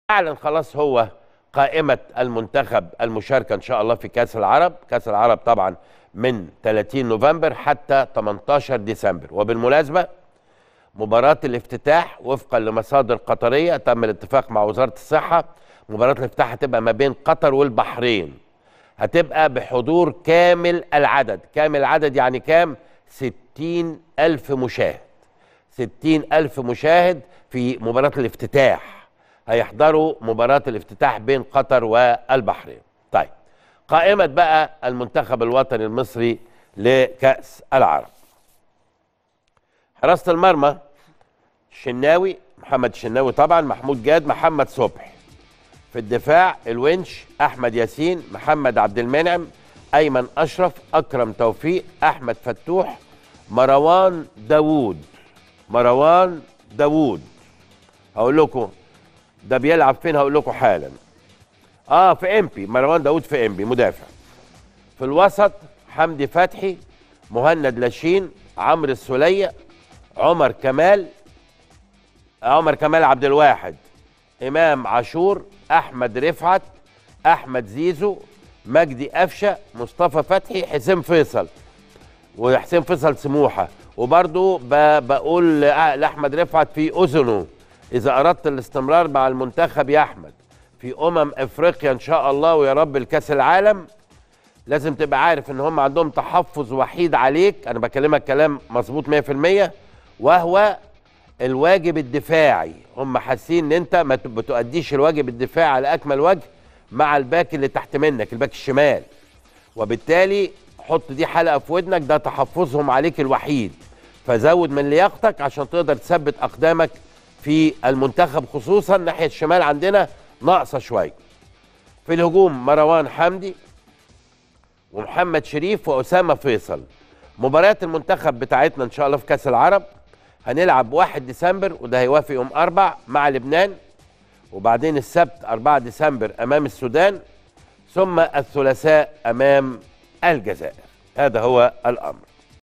اعلن خلاص هو قائمه المنتخب المشاركه ان شاء الله في كاس العرب كاس العرب طبعا من 30 نوفمبر حتى 18 ديسمبر وبالمناسبه مباراه الافتتاح وفقا لمصادر قطريه تم الاتفاق مع وزاره الصحه مباراه الافتتاح هتبقى ما بين قطر والبحرين هتبقى بحضور كامل العدد كامل العدد يعني كام 60 ألف مشاهد 60 ألف مشاهد في مباراة الافتتاح هيحضروا مباراة الافتتاح بين قطر والبحرين طيب قائمة بقى المنتخب الوطني المصري لكأس العرب حراسة المرمى الشناوي محمد الشناوي طبعا محمود جاد محمد صبحي في الدفاع الونش احمد ياسين محمد عبد المنعم ايمن اشرف اكرم توفيق احمد فتوح مروان داوود مروان داوود هقول لكم ده بيلعب فين هقول لكم حالا اه في امبي مروان داوود في امبي مدافع في الوسط حمدي فتحي مهند لاشين عمرو السوليه عمر كمال عمر كمال عبد الواحد امام عاشور احمد رفعت احمد زيزو مجدي قفشه مصطفى فتحي حسين فيصل وحسين فيصل سموحه وبرضو ب- بقول لأ- لاحمد رفعت في اذنه اذا اردت الاستمرار مع المنتخب يا احمد في امم افريقيا ان شاء الله ويا رب الكاس العالم لازم تبقى عارف ان هم عندهم تحفظ وحيد عليك انا بكلمك كلام مظبوط 100% وهو الواجب الدفاعي هم حاسين ان انت ما ت- بتؤديش الواجب الدفاعي على اكمل وجه مع الباك اللي تحت منك الباك الشمال وبالتالي حط دي حلقه في ودنك ده تحفظهم عليك الوحيد فزود من لياقتك عشان تقدر تثبت اقدامك في المنتخب خصوصا ناحيه الشمال عندنا ناقصه شويه في الهجوم مروان حمدي ومحمد شريف واسامه فيصل مباريات المنتخب بتاعتنا ان شاء الله في كاس العرب هنلعب 1 ديسمبر وده هيوافق يوم اربع مع لبنان وبعدين السبت 4 ديسمبر امام السودان ثم الثلاثاء امام الجزائر هذا هو الامر